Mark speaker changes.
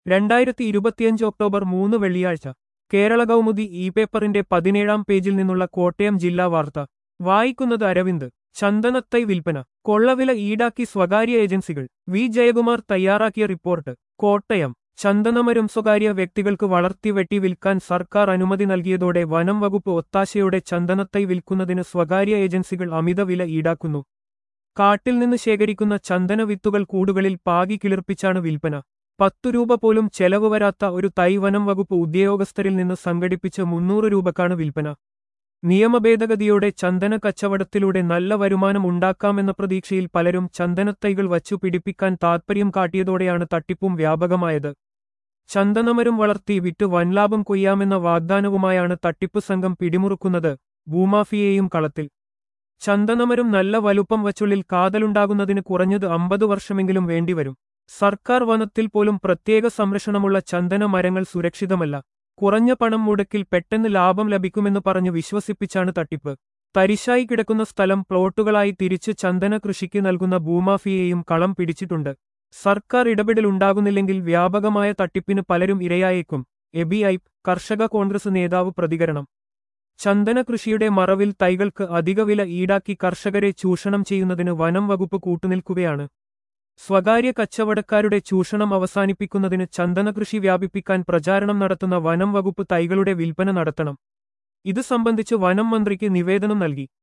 Speaker 1: രണ്ടായിരത്തി ഇരുപത്തിയഞ്ച് ഒക്ടോബർ മൂന്ന് വെള്ളിയാഴ്ച കേരള കൗമുദി ഇ പേപ്പറിന്റെ പതിനേഴാം പേജിൽ നിന്നുള്ള കോട്ടയം ജില്ലാ വാർത്ത വായിക്കുന്നത് അരവിന്ദ് ചന്ദനത്തൈ വിൽപ്പന കൊള്ളവില ഈടാക്കി സ്വകാര്യ ഏജൻസികൾ വി ജയകുമാർ തയ്യാറാക്കിയ റിപ്പോർട്ട് കോട്ടയം ചന്ദനമരം സ്വകാര്യ വ്യക്തികൾക്ക് വളർത്തി വെട്ടി വിൽക്കാൻ സർക്കാർ അനുമതി നൽകിയതോടെ വനം വകുപ്പ് ഒത്താശയോടെ ചന്ദനത്തൈ വിൽക്കുന്നതിന് സ്വകാര്യ ഏജൻസികൾ അമിത വില ഈടാക്കുന്നു കാട്ടിൽ നിന്ന് ശേഖരിക്കുന്ന ചന്ദന വിത്തുകൾ കൂടുകളിൽ പാകി കിളിർപ്പിച്ചാണ് വിൽപ്പന പത്തു രൂപ പോലും ചെലവ് വരാത്ത ഒരു തൈ വനം വകുപ്പ് ഉദ്യോഗസ്ഥരിൽ നിന്ന് സംഘടിപ്പിച്ച് മുന്നൂറ് രൂപക്കാണ് വിൽപ്പന നിയമഭേദഗതിയോടെ ചന്ദന കച്ചവടത്തിലൂടെ നല്ല വരുമാനം ഉണ്ടാക്കാമെന്ന പ്രതീക്ഷയിൽ പലരും ചന്ദനത്തൈകൾ വച്ചു പിടിപ്പിക്കാൻ താത്പര്യം കാട്ടിയതോടെയാണ് തട്ടിപ്പും വ്യാപകമായത് ചന്ദനമരം വളർത്തി വിറ്റ് വൻലാഭം കൊയ്യാമെന്ന വാഗ്ദാനവുമായാണ് തട്ടിപ്പ് സംഘം പിടിമുറുക്കുന്നത് ഭൂമാഫിയെയും കളത്തിൽ ചന്ദനമരം നല്ല വലുപ്പം വച്ചുള്ളിൽ കാതലുണ്ടാകുന്നതിന് കുറഞ്ഞത് അമ്പത് വർഷമെങ്കിലും വേണ്ടിവരും സർക്കാർ വനത്തിൽ പോലും പ്രത്യേക സംരക്ഷണമുള്ള ചന്ദന മരങ്ങൾ സുരക്ഷിതമല്ല കുറഞ്ഞ പണം മുടക്കിൽ പെട്ടെന്ന് ലാഭം ലഭിക്കുമെന്ന് പറഞ്ഞ് വിശ്വസിപ്പിച്ചാണ് തട്ടിപ്പ് തരിശായി കിടക്കുന്ന സ്ഥലം പ്ലോട്ടുകളായി തിരിച്ച് ചന്ദന കൃഷിക്ക് നൽകുന്ന ഭൂമാഫിയെയും കളം പിടിച്ചിട്ടുണ്ട് സർക്കാർ ഇടപെടലുണ്ടാകുന്നില്ലെങ്കിൽ വ്യാപകമായ തട്ടിപ്പിന് പലരും ഇരയായേക്കും എബിഐ കർഷക കോൺഗ്രസ് നേതാവ് പ്രതികരണം ചന്ദന കൃഷിയുടെ മറവിൽ തൈകൾക്ക് അധിക വില ഈടാക്കി കർഷകരെ ചൂഷണം ചെയ്യുന്നതിന് വനം വകുപ്പ് കൂട്ടുനിൽക്കുകയാണ് സ്വകാര്യ കച്ചവടക്കാരുടെ ചൂഷണം അവസാനിപ്പിക്കുന്നതിന് ചന്ദനകൃഷി വ്യാപിപ്പിക്കാൻ പ്രചാരണം നടത്തുന്ന വനം വകുപ്പ് തൈകളുടെ വിൽപ്പന നടത്തണം ഇത് സംബന്ധിച്ച് വനം മന്ത്രിക്ക് നിവേദനം നൽകി